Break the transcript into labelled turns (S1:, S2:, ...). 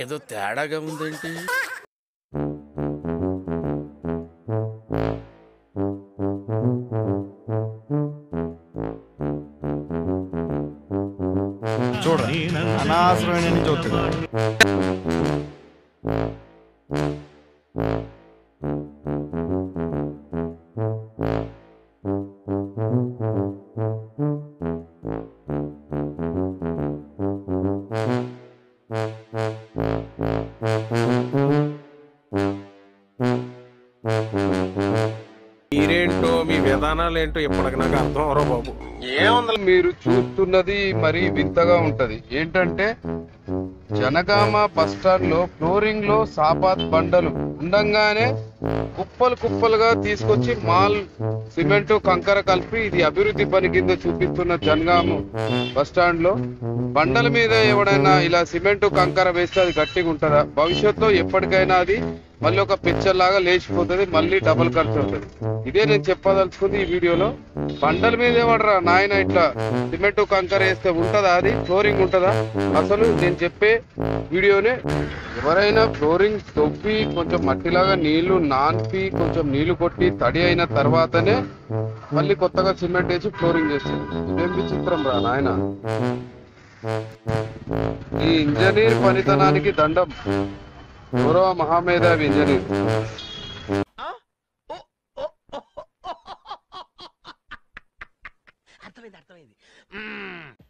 S1: ఏదో తేడాగా ఉందేంటి
S2: చూడండి అనవసరమైన చూస్తుంది
S1: మీరేంటో మీ విధానాలు ఏంటో ఇప్పటికి నాకు అర్థం అవరో బాబు
S3: ఏముంది మీరు చూస్తున్నది మరీ వింతగా ఉంటది ఏంటంటే జనగామ బస్ స్టాండ్ లో ఫ్లోరింగ్ లో సాపాత్ బండలు ఉండంగానే కుప్పలు కుప్పలుగా తీసుకొచ్చి మాల్ సిమెంట్ కంకర కలిపి ఇది అభివృద్ధి పని కింద చూపిస్తున్న జనగామ బస్ స్టాండ్ లో బండల మీద ఎవడైనా ఇలా సిమెంట్ కంకర వేస్తే అది గట్టిగా ఉంటుందా భవిష్యత్తులో ఎప్పటికైనా అది మళ్ళీ ఒక పిక్చర్ లేచిపోతుంది మళ్ళీ డబుల్ ఖర్చు అవుతుంది ఇదే నేను చెప్పదలుచుకుంది ఈ వీడియోలో బండల మీద ఎవడరా నాయన ఇట్లా సిమెంట్ కంకర వేస్తే ఉంటదా అది ఫ్లోరింగ్ ఉంటదా అసలు నేను చెప్పే వీడియోనే ఎవరైనా ఫ్లోరింగ్ తొవ్వి కొంచెం మట్టిలాగా నీళ్లు నాన్పి కొంచెం నీళ్లు కొట్టి తడి అయిన తర్వాతనే మళ్ళీ కొత్తగా సిమెంట్ వేసి ఫ్లోరింగ్ చేస్తారు ఇదేం విచిత్రం రా నాయన ఈ ఇంజనీర్ పనితనానికి దండం గౌరవ మహామేధావి ఇంజనీర్
S4: అర్థమైంది అర్థమైంది